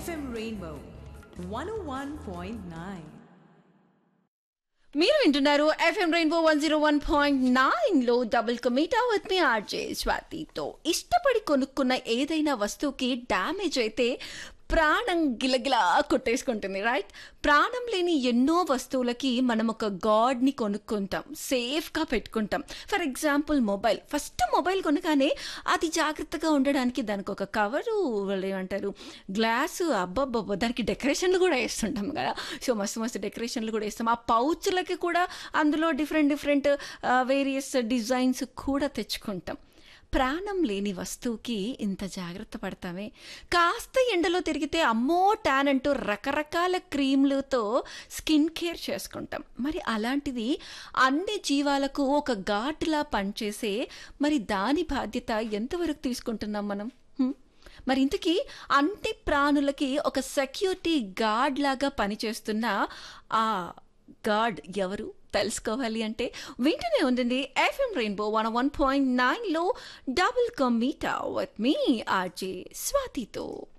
FM Rainbow 101.9. మీరు వింటున్నారు FM rainbow one zero one point nine లో డబుల్ కమీటా విత్ మీ ఆర్జే స్వాతితో ఇష్టపడి కొనుక్కున్న ఏదైనా వస్తువుకి డ్యామేజ్ అయితే ప్రాణం గిలగిలా కొట్టేసుకుంటుంది రైట్ ప్రాణం లేని ఎన్నో వస్తువులకి మనం ఒక గాడ్ని కొనుక్కుంటాం సేఫ్గా పెట్టుకుంటాం for example mobile first mobile కొనగానే అది జాగ్రత్తగా ఉండడానికి దానికి ఒక కవరు వాళ్ళు ఏమంటారు గ్లాసు అబ్బబ్బబ్బ దానికి డెకరేషన్లు కూడా వేస్తుంటాం కదా సో మస్తు మస్తు డెకరేషన్లు కూడా వేస్తాం ఆ పౌచ్లకి కూడా అందులో డిఫరెంట్ డిఫరెంట్ వేరియస్ డిజైన్స్ కూడా తెచ్చుకుంటాం ప్రాణం లేని వస్తువుకి ఇంత జాగ్రత్త పడతామే కాస్త ఎండలో తిరిగితే అమ్మో ట్యాన్ అంటూ రకరకాల క్రీమ్లతో స్కిన్ కేర్ చేసుకుంటాం మరి అలాంటిది అన్ని జీవాలకు ఒక ఘాటులా పనిచేసే మరి దాని బాధ్యత ఎంతవరకు తీసుకుంటున్నాం మనం హ్మ్? మరి ఇంతకీ అన్ని ప్రాణులకి ఒక సెక్యూరిటీ గార్డ్ లాగా పనిచేస్తున్న ఆ గాడ్ ఎవరు తెలుసుకోవాలి అంటే వింటూనే ఉండండి FM rainbow one one point నైన్లో డబుల్ కమీటా విత్ మీ ఆర్జే స్వాతితో